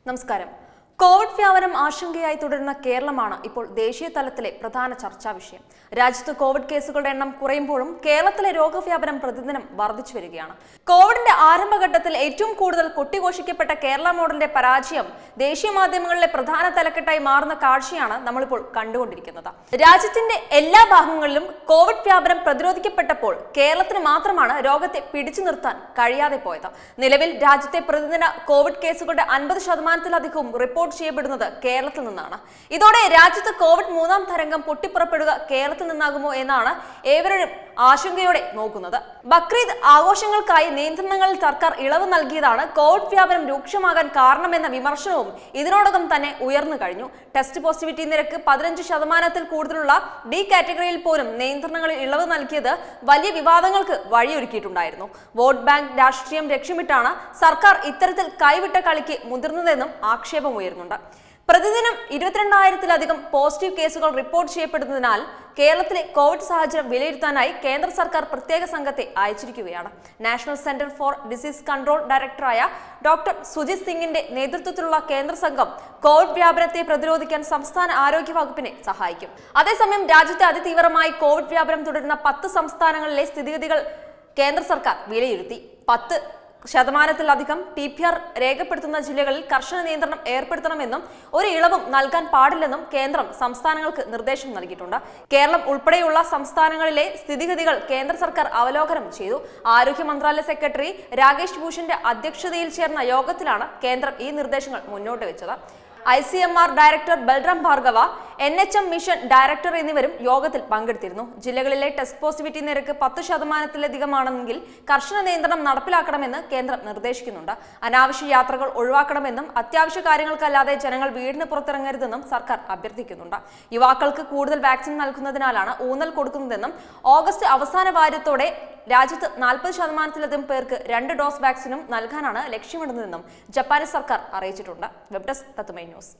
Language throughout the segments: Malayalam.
നമസ്കാരം കോവിഡ് വ്യാപനം ആശങ്കയായി തുടരുന്ന കേരളമാണ് ഇപ്പോൾ ദേശീയ തലത്തിലെ പ്രധാന ചർച്ചാ വിഷയം രാജ്യത്ത് കോവിഡ് കേസുകളുടെ എണ്ണം കുറയുമ്പോഴും കേരളത്തിലെ രോഗവ്യാപനം പ്രതിദിനം വർദ്ധിച്ചു വരികയാണ് കോവിഡിന്റെ ആരംഭഘട്ടത്തിൽ ഏറ്റവും കൂടുതൽ കൊട്ടിഘോഷിക്കപ്പെട്ട കേരള മോഡലിന്റെ പരാജയം ദേശീയ മാധ്യമങ്ങളിലെ പ്രധാന തലക്കെട്ടായി മാറുന്ന കാഴ്ചയാണ് നമ്മളിപ്പോൾ കണ്ടുകൊണ്ടിരിക്കുന്നത് രാജ്യത്തിന്റെ എല്ലാ ഭാഗങ്ങളിലും കോവിഡ് വ്യാപനം പ്രതിരോധിക്കപ്പെട്ടപ്പോൾ കേരളത്തിന് മാത്രമാണ് രോഗത്തെ പിടിച്ചു നിർത്താൻ കഴിയാതെ പോയത് നിലവിൽ രാജ്യത്തെ പ്രതിദിന കോവിഡ് കേസുകളുടെ അൻപത് ശതമാനത്തിലധികവും റിപ്പോർട്ട് ചെയ്യപ്പെടുന്നത് കേരളത്തിൽ നിന്നാണ് ഇതോടെ രാജ്യത്ത് കോവിഡ് മൂന്നാം തരംഗം പൊട്ടിപ്പുറപ്പെടുക കേരളത്തിൽ നിന്നാകുമോ എന്നാണ് ഏവരും ആശങ്കയോടെ നോക്കുന്നത് ബക്രീദ് ആഘോഷങ്ങൾക്കായി നിയന്ത്രണങ്ങളിൽ സർക്കാർ ഇളവ് നൽകിയതാണ് കോവിഡ് വ്യാപനം രൂക്ഷമാകാൻ കാരണമെന്ന വിമർശനവും ഇതിനോടകം തന്നെ ഉയർന്നു കഴിഞ്ഞു ടെസ്റ്റ് പോസിറ്റിവിറ്റി നിരക്ക് പതിനഞ്ച് ശതമാനത്തിൽ കൂടുതലുള്ള ഡി കാറ്റഗറിയിൽ പോലും നിയന്ത്രണങ്ങളിൽ ഇളവ് നൽകിയത് വലിയ വിവാദങ്ങൾക്ക് വഴിയൊരുക്കിയിട്ടുണ്ടായിരുന്നു വോട്ട് ബാങ്ക് രാഷ്ട്രീയം ലക്ഷ്യമിട്ടാണ് സർക്കാർ ഇത്തരത്തിൽ കൈവിട്ട കളിക്ക് മുതിർന്നതെന്നും ആക്ഷേപമുയർന്നുണ്ട് പ്രതിദിനം ഇരുപത്തിരണ്ടായിരത്തിലധികം പോസിറ്റീവ് കേസുകൾ റിപ്പോർട്ട് ചെയ്യപ്പെടുന്നതിനാൽ കേരളത്തിലെ കോവിഡ് സാഹചര്യം വിലയിരുത്താനായി കേന്ദ്ര സർക്കാർ പ്രത്യേക സംഘത്തെ അയച്ചിരിക്കുകയാണ് national centre for disease control ഡയറക്ടറായ ഡോക്ടർ സുജിത് സിംഗിന്റെ നേതൃത്വത്തിലുള്ള കേന്ദ്ര സംഘം കോവിഡ് വ്യാപനത്തെ പ്രതിരോധിക്കാൻ സംസ്ഥാന ആരോഗ്യ വകുപ്പിനെ സഹായിക്കും അതേസമയം രാജ്യത്തെ അതിതീവ്രമായി കോവിഡ് വ്യാപനം തുടരുന്ന പത്ത് സംസ്ഥാനങ്ങളിലെ സ്ഥിതിഗതികൾ കേന്ദ്ര സർക്കാർ വിലയിരുത്തി പത്ത് ശതമാനത്തിലധികം ടി പി ആർ രേഖപ്പെടുത്തുന്ന ജില്ലകളിൽ കർശന നിയന്ത്രണം ഏർപ്പെടുത്തണമെന്നും ഒരു ഇളവും നൽകാൻ പാടില്ലെന്നും കേന്ദ്രം സംസ്ഥാനങ്ങൾക്ക് നിർദ്ദേശം നൽകിയിട്ടുണ്ട് കേരളം ഉൾപ്പെടെയുള്ള സംസ്ഥാനങ്ങളിലെ സ്ഥിതിഗതികൾ കേന്ദ്ര സർക്കാർ അവലോകനം ചെയ്തു ആരോഗ്യ മന്ത്രാലയ സെക്രട്ടറി രാകേഷ് ഭൂഷന്റെ അധ്യക്ഷതയിൽ ചേർന്ന യോഗത്തിലാണ് കേന്ദ്രം ഈ നിർദ്ദേശങ്ങൾ മുന്നോട്ട് വെച്ചത് I C M R director Balram Bhargava N H M mission director എന്നിവരും യോഗത്തിൽ പങ്കെടുത്തിരുന്നു ജില്ലകളിലെ ടെസ്റ്റ് പോസിറ്റിവിറ്റി നിരക്ക് പത്ത് ശതമാനത്തിലധികമാണെങ്കിൽ കർശന നിയന്ത്രണം നടപ്പിലാക്കണമെന്ന് കേന്ദ്രം നിർദ്ദേശിക്കുന്നുണ്ട് അനാവശ്യ യാത്രകൾ ഒഴിവാക്കണമെന്നും അത്യാവശ്യ കാര്യങ്ങൾക്കല്ലാതെ ജനങ്ങൾ വീടിന് പുറത്തിറങ്ങരുതെന്നും സർക്കാർ അഭ്യർത്ഥിക്കുന്നുണ്ട് യുവാക്കൾക്ക് കൂടുതൽ വാക്സിൻ നൽകുന്നതിനാലാണ് ഊന്നൽ കൊടുക്കുന്നതെന്നും ഓഗസ്റ്റ് അവസാന വാരത്തോടെ രാജ്യത്ത് നാൽപ്പത് ശതമാനത്തിലധികം പേർക്ക് രണ്ട് ഡോസ് വാക്സിനും നൽകാനാണ് ലക്ഷ്യമിടുന്നതെന്നും ജപ്പാനീസ് സർക്കാർ അറിയിച്ചിട്ടുണ്ട് web desk Tathwamayi news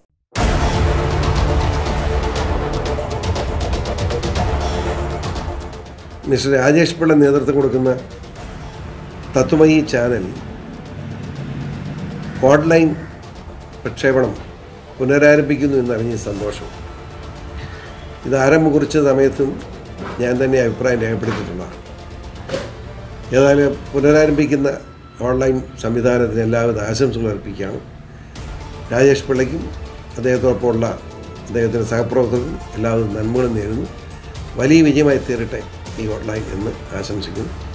mister Rajesh Pillai നേതൃത്വം കൊടുക്കുന്ന തത്വമയി ചാനൽ ഓൺലൈൻ പ്രക്ഷേപണം പുനരാരംഭിക്കുന്നു എന്നറിഞ്ഞ സന്തോഷം ഇത് ആരംഭം കുറിച്ച സമയത്തും ഞാൻ തന്നെ അഭിപ്രായം രേഖപ്പെടുത്തിയിട്ടുള്ളതാണ് ഏതായാലും പുനരാരംഭിക്കുന്ന ഓൺലൈൻ സംവിധാനത്തിന് എല്ലാവിധ ആശംസകൾ അർപ്പിക്കുകയാണ് രാജേഷ് പിള്ളയ്ക്കും അദ്ദേഹത്തോടൊപ്പമുള്ള അദ്ദേഹത്തിൻ്റെ സഹപ്രവർത്തകർക്കും എല്ലാവിധ നന്മകളും നേരുന്നു വലിയ വിജയമായി തീരട്ടെ ഈ ഓൺലൈൻ എന്ന് ആശംസിക്കുന്നു